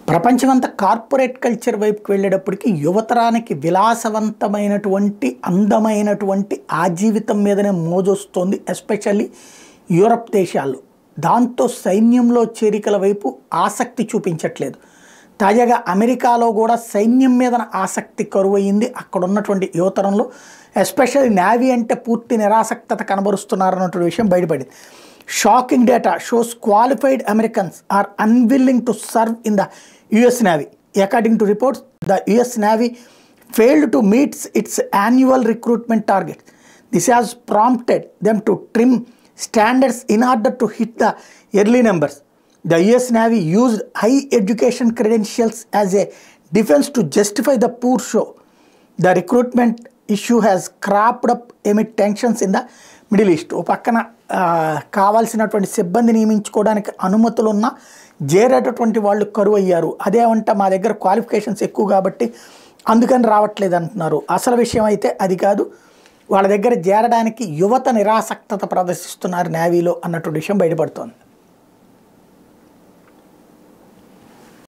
ప్రపంచమంతా corporate culture వైపుకి వెళ్ళేటప్పటికి యువతరానికి విలాసవంతమైనటువంటి అందమైనటువంటి ఆ జీవితం మీదనే మోజొస్తోంది ఎస్పెషల్లీ యూరప్ దేశాల్లో దాంతో సైన్యంలో చేరికల వైపు ఆసక్తి చూపించట్లేదు తాజాగా అమెరికాలో కూడా సైన్యం మీద ఆసక్తి కరువయింది అక్కడ ఉన్నటువంటి యువతరంలో ఎస్పెషల్లీ నేవీ అంటే పూర్తి నిరాసక్తత కనబరుస్తున్నారన్నటువంటి విషయం బయటపడింది shocking data shows qualified Americans are unwilling to serve in the US Navy according to reports the US Navy failed to meet its annual recruitment targets. This has prompted them to trim standards in order to hit the early numbers. The US Navy used high education credentials as a defense to justify the poor show. The recruitment issue has cropped up amid tensions in the Middle East ఓ పక్కన ఆ, కావాల్సినటువంటి సిబ్బంది నియమించుకోవడానికి అనుమతులు ఉన్న చేరేటటువంటి వాళ్ళు కరువు అయ్యారు అదేమంట మా దగ్గర క్వాలిఫికేషన్స్ ఎక్కువ కాబట్టి అందుకని రావట్లేదు అంటున్నారు అసలు విషయం అయితే అది కాదు వాళ్ళ దగ్గర చేరడానికి యువత నిరాసక్తత ప్రదర్శిస్తున్నారు నేవీలో అన్నటువంటి విషయం బయటపడుతోంది